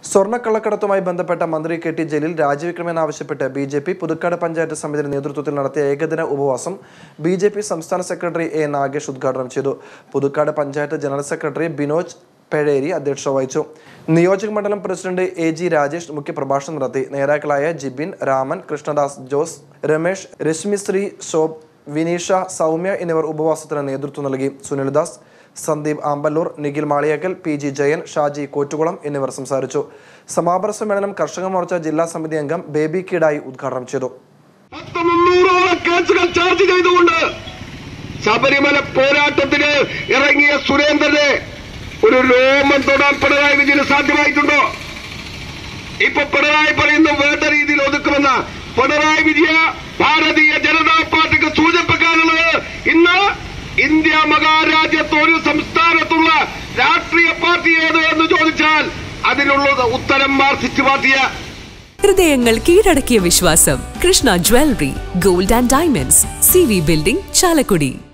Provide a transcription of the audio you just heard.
സ്വർണ്ണക്കള്ളക്കടത്തുമായി ബന്ധപ്പെട്ട മന്ത്രി K T Jaleel രാജിവെക്കണമെന്നാവശ്യപ്പെട്ട് B J P Puthukkad panchayat സമിതിയുടെ നേതൃത്വത്തിൽ നടത്തിയ ഏകദിന ഉപവാസം ബി ജെ പി സംസ്ഥാന സെക്രട്ടറി എ നാഗേഷ് ഉദ്ഘാടനം ചെയ്തു പുതുക്കാട് പഞ്ചായത്ത് ജനറൽ സെക്രട്ടറി ബിനോജ് പെഴേരി അധ്യക്ഷത വഹിച്ചു നിയോജക മണ്ഡലം പ്രസിഡന്റ് എ ജി രാജേഷ് മുഖ്യപ്രഭാഷണം നടത്തി നേതാക്കളായ ജിബിൻ രാമൻ കൃഷ്ണദാസ് ജോസ് രമേശ് രശ്മിശ്രീ ശോഭ് വിനീഷ സൗമ്യ എന്നിവർ ഉപവാസത്തിന് നേതൃത്വം നൽകി സുനിൽദാസ് സന്ദീപ് ആമ്പല്ലൂർ നിഖിൽ മാളിയേക്കൽ പി ജി ജയൻ ഷാജി കോറ്റുകുളം എന്നിവർ സംസാരിച്ചു സമാപന സമ്മേളനം കർഷക മോർച്ച ജില്ലാ സമിതി അംഗം ബേബി കിഡായി ഉദ്ഘാടനം ചെയ്തു പത്ത് മുന്നൂറോളം കേസുകൾ ചാർജ് ചെയ്തുകൊണ്ട് ശബരിമല പോരാട്ടത്തിന് ഇറങ്ങിയ സുരേന്ദ്രനെ ഒരു രോമം തൊടാൻ പിണറായി വിജയന് സാധ്യമായിട്ടുണ്ടോ ഇപ്പൊ പിണറായി പറയുന്നു വേണ്ട രീതിയിൽ ഒതുക്കുമെന്ന പിണറായി വിജയ ഭാരതീയ ജനതാ പാർട്ടിക്ക് സൂചിപ്പിക്കാനുള്ളത് ഇന്ന് ഇന്ത്യ മഹാരാജ്യത്ത് ഒരു സംസ്ഥാനത്തുള്ള രാഷ്ട്രീയ പാർട്ടി ഏത് എന്ന് ചോദിച്ചാൽ അതിനുള്ള ഉത്തരം മാർക്സിസ്റ്റ് പാർട്ടിയാണ് ഹൃദയങ്ങൾ കീഴടക്കിയ വിശ്വാസം Krishna jewellery gold and diamonds C V building Chalakudy